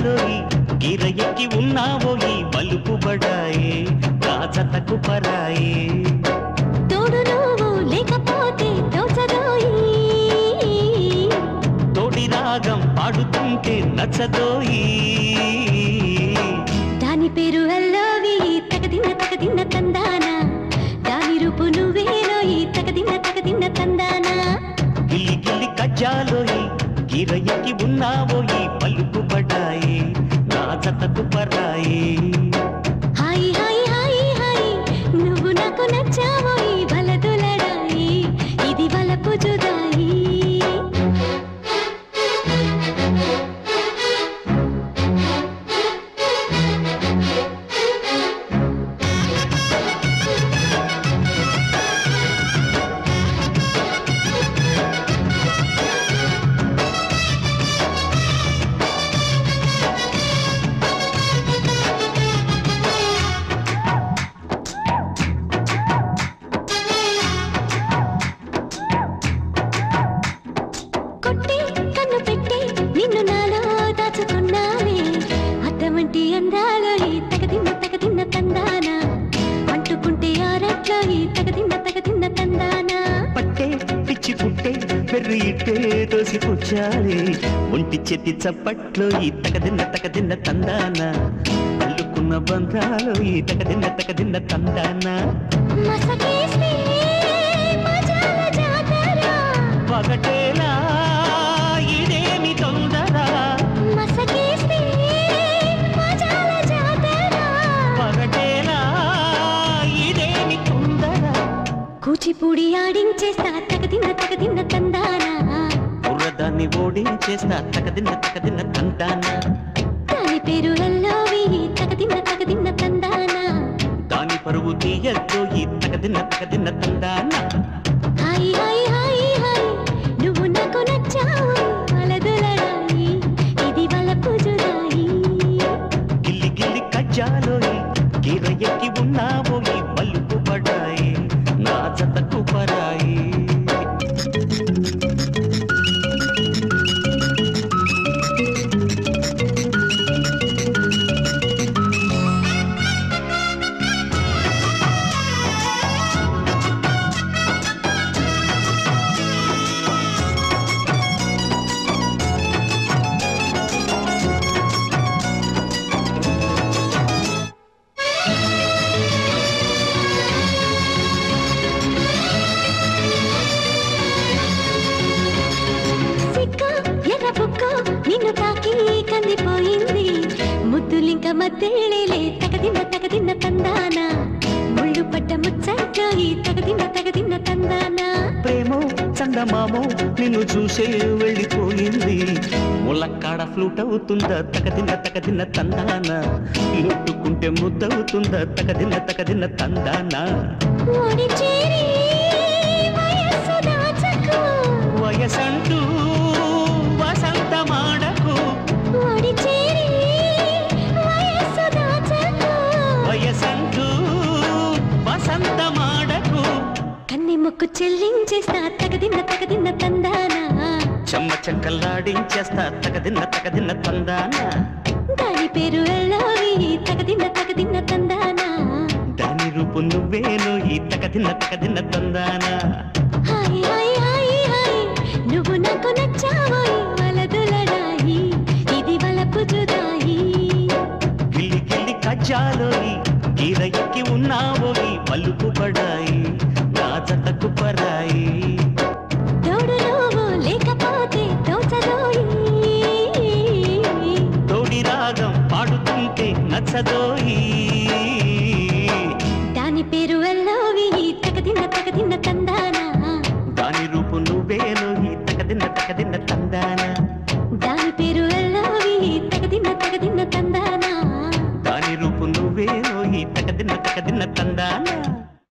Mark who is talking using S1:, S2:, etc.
S1: కజ్జాలోయి గిర ఎక్కి ఉన్నావోయి బలుపు బడాయే రాజతకు పరాయే
S2: తోడు నువ్వు లేకపోతే తోచదోయి
S1: తోడి రాగం పాడుతుంటే నచ్చదోయి
S2: దాని పేరు అల్లోవి తగదిన్న తగదిన్న తందాన దాని రూపు నువ్వేలోయి తగదిన్న తగదిన్న తందాన
S1: గిల్లి గిల్లి కజ్జాలోయి గిర ఎక్కి ఉన్నావోయి బలుపు బడాయే రాజతకు పరాయే
S2: హాయ్ హాయ్ హాయ్ హాయ్ నువ్వు నాకు నచ్చావోయి వలదులడాయి ఇది వలపు జుదాయి కొట్టి కన్ను పెట్టి నిన్ను నాలో దాచుకున్నానే అద్దమంటి అందాలో ఈ తగదిన్న తగదిన్న తందాన అంటుకుంటే ఆరట్లో ఈ తగదిన్న తగదిన్న తందాన
S1: పట్టే పిచ్చి పుట్టే పెర్రి ఇట్టే దోసి పుచ్చాలి ఒంటి చేతి చప్పట్లో ఈ తకదిన్న తకదిన్న తందాన అల్లుకున్న బంధాలు ఈ తకదిన్న తకదిన్న తందాన
S2: మసకేస్తే మజాల జాతర
S1: పగటేలా ఇదేమి తొందర
S2: మసకేస్తే మజాల జాతర
S1: పగటేలా ఇదేమి తొందర
S2: కూచిపూడి ఆడించేస్తా తగదిన్న తగదిన్న తందాన
S1: బుర్రదాన్ని ఓడించేస్తా తకదిన్న తకదిన్న తందాన
S2: దాని పేరు ఎల్లోవి తగదిన్న తగదిన్న తందాన
S1: దాని పరువు తీయద్దు ఈ తకదిన్న తకదిన్న తందాన
S2: హాయ్ హాయ్ హాయ్ హాయ్ నువ్వు నాకు నచ్చావు వలదులడాయి ఇది వలపు జుదాయి
S1: గిల్లి గిల్లి కజ్జాలోయి గిర ఎక్కి ఉన్నావోయి బల్లుకు పడాయి నా జతకు పరాయి
S2: సిక్క ఎర్ర బుక్క నిన్ను తాకి కందిపోయింది ముద్దులింక మద్దెళ్ళేలే తగదిన్న తగదిన్న తందాన ముళ్ళు పడ్డ ముచ్చట్లో ఈ తగదిన్న తగదిన్న తందాన
S1: ప్రేమో చందమామో నిన్ను చూసే వెళ్ళిపోయింది ములక్కాడ ఫ్లూట్ అవుతుందా తకదిన్న తకదిన్న తందాన ముట్టుకుంటే ముద్దవుతుందా తకదిన్న తకదిన్న తందాన
S2: ఓడి చేరి వయస్సు దాచకు
S1: వయసంటూ వసంతమాడకు
S2: ఓడి చేరి వయస్సు దాచకు
S1: వయసంటూ వసంతమాడకు
S2: కన్ని మొక్కు చెల్లించేస్తా తగదిన్న తగదిన్న తందాన
S1: చెమ్మ చెక్కల్లాడించేస్తా తకదిన్న తకదిన్న తందాన
S2: దాని పేరు ఎల్లోవి తగదిన్న తగదిన్న తందాన
S1: దాని రూపు నువ్వేను ఈ తకదిన్న తకదిన్న తందాన
S2: హాయ్ హాయ్ హాయ్ హాయ్ నువ్వు నాకు నచ్చావోయ్ వలదులడాయి ఇది వలపు జుదాయి
S1: గిల్లి గిల్లి కజ్జాలోయి గీర ఎక్కి ఉన్నావోయి పలుకు పడాయి నా జతకు పరాయి
S2: తోడు నువ్వు లేకపోతే తోచదోయి
S1: తోడి రాగం పాడుతుంటే నచ్చదోయి
S2: దాని పేరు ఎల్లోవి తగదిన్న తగదిన్న తందాన
S1: దాని రూపు నువ్వేను ఈ తకదిన్న తకదిన్న తందాన
S2: దాని పేరు ఎల్లోవి తగదిన్న తగదిన్న తందాన
S1: దాని రూపు నువ్వేను ఈ తకదిన్న తకదిన్న తందాన